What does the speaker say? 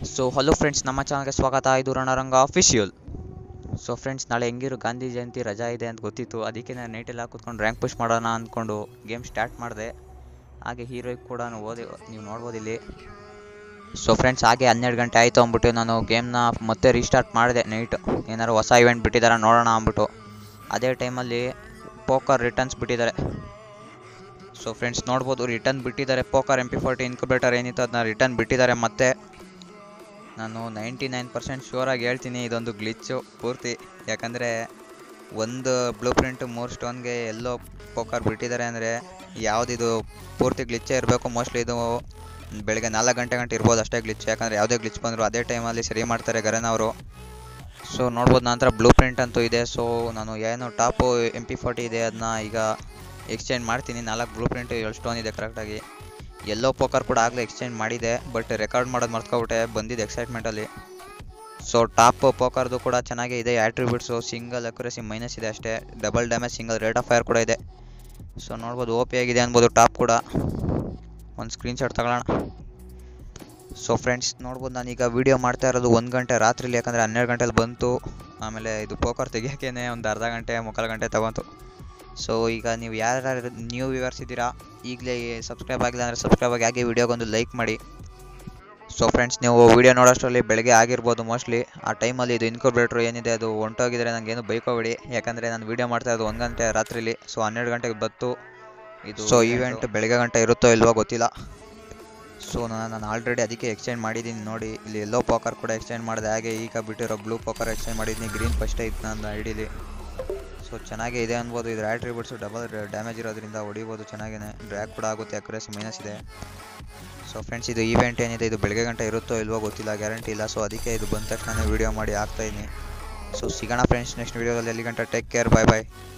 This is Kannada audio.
ಸೊ ಹಲೋ ಫ್ರೆಂಡ್ಸ್ ನಮ್ಮ ಚಾನಲ್ಗೆ ಸ್ವಾಗತ ಇದು ರಣರಂಗ ಅಫಿಷಿಯಲ್ ಸೊ ಫ್ರೆಂಡ್ಸ್ ನಾಳೆ ಹೆಂಗಿರು ಗಾಂಧಿ ಜಯಂತಿ ರಜಾ ಇದೆ ಅಂತ ಗೊತ್ತಿತ್ತು ಅದಕ್ಕೆ ನಾನು ನೈಟೆಲ್ಲ ಕೂತ್ಕೊಂಡು ರ್ಯಾಂಕ್ ಪುಷ್ ಮಾಡೋಣ ಅಂದ್ಕೊಂಡು ಗೇಮ್ ಸ್ಟಾರ್ಟ್ ಮಾಡಿದೆ ಹಾಗೆ ಹೀರೋಯಿಕ್ ಕೂಡ ಓದಿ ನೀವು ನೋಡ್ಬೋದು ಇಲ್ಲಿ ಸೊ ಫ್ರೆಂಡ್ಸ್ ಹಾಗೆ ಹನ್ನೆರಡು ಗಂಟೆ ಆಯಿತು ಅಂದ್ಬಿಟ್ಟು ನಾನು ಗೇಮ್ನ ಮತ್ತೆ ರೀಸ್ಟಾರ್ಟ್ ಮಾಡಿದೆ ನೈಟ್ ಏನಾದ್ರು ಹೊಸ ಇವೆಂಟ್ ಬಿಟ್ಟಿದ್ದಾರೆ ನೋಡೋಣ ಅಂದ್ಬಿಟ್ಟು ಅದೇ ಟೈಮಲ್ಲಿ ಪೋಕರ್ ರಿಟರ್ನ್ಸ್ ಬಿಟ್ಟಿದ್ದಾರೆ ಸೊ ಫ್ರೆಂಡ್ಸ್ ನೋಡ್ಬೋದು ರಿಟರ್ನ್ ಬಿಟ್ಟಿದ್ದಾರೆ poker M P forty incubator ಏನಿತ್ತು ಅದನ್ನ ರಿಟರ್ನ್ ಬಿಟ್ಟಿದ್ದಾರೆ ಮತ್ತೆ ನಾನು ನೈಂಟಿ ನೈನ್ ಪರ್ಸೆಂಟ್ ಶೋರಾಗಿ ಹೇಳ್ತೀನಿ ಇದೊಂದು ಗ್ಲಿಚ್ಚು ಪೂರ್ತಿ ಯಾಕಂದರೆ ಒಂದು ಬ್ಲೂ ಪ್ರಿಂಟ್ ಮೂರು ಸ್ಟೋನ್ಗೆ ಎಲ್ಲೋ ಪೋಕರ್ ಬಿಟ್ಟಿದ್ದಾರೆ ಅಂದರೆ ಯಾವುದಿದು ಪೂರ್ತಿ ಗ್ಲಿಚ್ಚೇ ಇರಬೇಕು ಮೋಸ್ಟ್ಲಿ ಇದು ಬೆಳಗ್ಗೆ ನಾಲ್ಕು ಗಂಟೆ ಗಂಟೆ ಇರ್ಬೋದು ಅಷ್ಟೇ ಗ್ಲಿಚ್ ಯಾಕಂದರೆ ಯಾವುದೇ ಗ್ಲಿಚ್ ಬಂದರೂ ಅದೇ ಟೈಮಲ್ಲಿ ಸರಿ ಮಾಡ್ತಾರೆ ಗರನ್ ಅವರು ಸೊ ನೋಡ್ಬೋದು ನಂತರ ಬ್ಲೂ ಪ್ರಿಂಟ್ ಅಂತೂ ಇದೆ ಸೊ ನಾನು ಏನು ಟಾಪು ಎಮ್ ಪಿ ಫೋರ್ಟಿ ಇದೆ ಅದನ್ನ ಈಗ ಎಕ್ಸ್ಚೇಂಜ್ ಮಾಡ್ತೀನಿ ನಾಲ್ಕು ಬ್ಲೂ ಪ್ರಿಂಟ್ ಏಳು ಸ್ಟೋನ್ ಇದೆ ಕರೆಕ್ಟಾಗಿ ಎಲ್ಲೋ ಪೋಕರ್ ಕೂಡ ಆಗಲೇ ಎಕ್ಸ್ಚೇಂಜ್ ಮಾಡಿದೆ ಬಟ್ ರೆಕಾರ್ಡ್ ಮಾಡೋದು ಮರ್ತ್ಕೊಬಿಟ್ಟೆ ಬಂದಿದ್ದು ಎಕ್ಸೈಟ್ಮೆಂಟಲ್ಲಿ ಸೊ ಟಾಪ್ ಪೋಕರ್ದು ಕೂಡ ಚೆನ್ನಾಗೇ ಇದೆ ಆಟ್ರಿಬ್ಯೂಟ್ಸು ಸಿಂಗಲ್ ಅಕ್ಯುರಸಿ ಮೈನಸ್ ಇದೆ ಅಷ್ಟೇ double damage single rate of fire ಕೂಡ ಇದೆ ಸೊ ನೋಡ್ಬೋದು ಓ ಪಿ ಆಗಿದೆ ಅನ್ಬೋದು ಟಾಪ್ ಕೂಡ ಒಂದು ಸ್ಕ್ರೀನ್ಶಾಟ್ ತಗೊಳ್ಳೋಣ ಸೊ ಫ್ರೆಂಡ್ಸ್ ನೋಡ್ಬೋದು ನಾನೀಗ ವೀಡಿಯೋ ಮಾಡ್ತಾ ಇರೋದು ಒಂದು ಗಂಟೆ ರಾತ್ರಿಲಿ ಯಾಕಂದರೆ ಹನ್ನೆರಡು ಗಂಟೆಲಿ ಬಂತು ಆಮೇಲೆ ಇದು ಪೋಕರ್ ತೆಗಿಯೋಕ್ಕೇ ಒಂದು ಅರ್ಧ ಗಂಟೆ ಮುಕ್ಕಾಲು ಗಂಟೆ ತಗೊಂತು ಸೊ ಈಗ ನೀವು ಯಾರ್ಯಾರು ನ್ಯೂ ವ್ಯೂವರ್ಸ್ ಇದ್ದೀರಾ ಈಗಲೇ ಸಬ್ಸ್ಕ್ರೈಬ್ ಆಗಿಲ್ಲ ಅಂದರೆ ಸಬ್ಸ್ಕ್ರೈಬ್ ಆಗಿ ಹಾಗೆ ವಿಡಿಯೋಗೊಂದು ಲೈಕ್ ಮಾಡಿ ಸೊ ಫ್ರೆಂಡ್ಸ್ ನೀವು ವಿಡಿಯೋ ನೋಡೋಷ್ಟರಲ್ಲಿ ಬೆಳಗ್ಗೆ ಆಗಿರ್ಬೋದು ಮೋಸ್ಟ್ಲಿ ಆ ಟೈಮಲ್ಲಿ ಇದು ಇನ್ಕೋಬೇಟ್ರು ಏನಿದೆ ಅದು ಹೊಂಟೋಗಿದ್ರೆ ನನಗೇನು ಬೈಕೋಬೇಡಿ ಯಾಕಂದರೆ ನಾನು ವೀಡಿಯೋ ಮಾಡ್ತಾ ಇರೋದು ಒಂದು ಗಂಟೆ ರಾತ್ರಿಲಿ ಸೊ ಹನ್ನೆರಡು ಗಂಟೆಗೆ ಬತ್ತು ಇದು ಸೊ ಈವೆಂಟ್ ಬೆಳಗ್ಗೆ ಗಂಟೆ ಇರುತ್ತೋ ಇಲ್ವೋ ಗೊತ್ತಿಲ್ಲ ಸೊ ನಾನು ನಾನು ಆಲ್ರೆಡಿ ಅದಕ್ಕೆ ಎಕ್ಸ್ಚೇಂಜ್ ಮಾಡಿದ್ದೀನಿ ನೋಡಿ ಇಲ್ಲಿ ಎಲ್ಲೋ ಪಾಕರ್ ಕೂಡ ಎಕ್ಸ್ಚೇಂಜ್ ಮಾಡಿದೆ ಹಾಗೆ ಈಗ ಬಿಟ್ಟಿರೋ ಬ್ಲೂ ಪಾಕರ್ ಎಕ್ಸ್ಚೇಂಜ್ ಮಾಡಿದ್ದೀನಿ ಗ್ರೀನ್ ಫಸ್ಟೇ ಇತ್ತು ನನ್ನ ಐಡಿಲಿ ಸೊ ಚೆನ್ನಾಗೇ ಇದೆ ಅನ್ಬೋದು ಇದ್ರ ಆಟ್ರಿಬ್ಯೂಟ್ಸು ಡಬಲ್ ಡ್ಯಾಮೇಜ್ ಇರೋದ್ರಿಂದ ಹೊಡಿಬೋದು ಚೆನ್ನಾಗೇ ಡ್ರ್ಯಾಗ್ ಕೂಡ ಆಗುತ್ತೆ ಅಕ್ಯುರಸಿ ಮೈನಸ್ ಇದೆ ಸೊ ಫ್ರೆಂಡ್ಸ್ ಇದು ಈವೆಂಟ್ ಏನಿದೆ ಇದು ಬೆಳಗ್ಗೆ ಗಂಟೆ ಇರುತ್ತೋ ಇಲ್ವೋ ಗೊತ್ತಿಲ್ಲ ಗ್ಯಾರಂಟಿ ಇಲ್ಲ ಸೊ ಅದಕ್ಕೆ ಇದು ಬಂದ ತಕ್ಷಣ ವೀಡಿಯೋ ಮಾಡಿ ಹಾಕ್ತಾಯಿದ್ದೀನಿ ಸೊ ಸಿಗೋಣ ಫ್ರೆಂಡ್ಸ್ ನೆಕ್ಸ್ಟ್ ವೀಡಿಯೋದಲ್ಲಿ ಎಲ್ಲಿ ಗಂಟೆ ಟೇಕ್ ಕೇರ್ ಬಾಯ್ ಬಾಯ್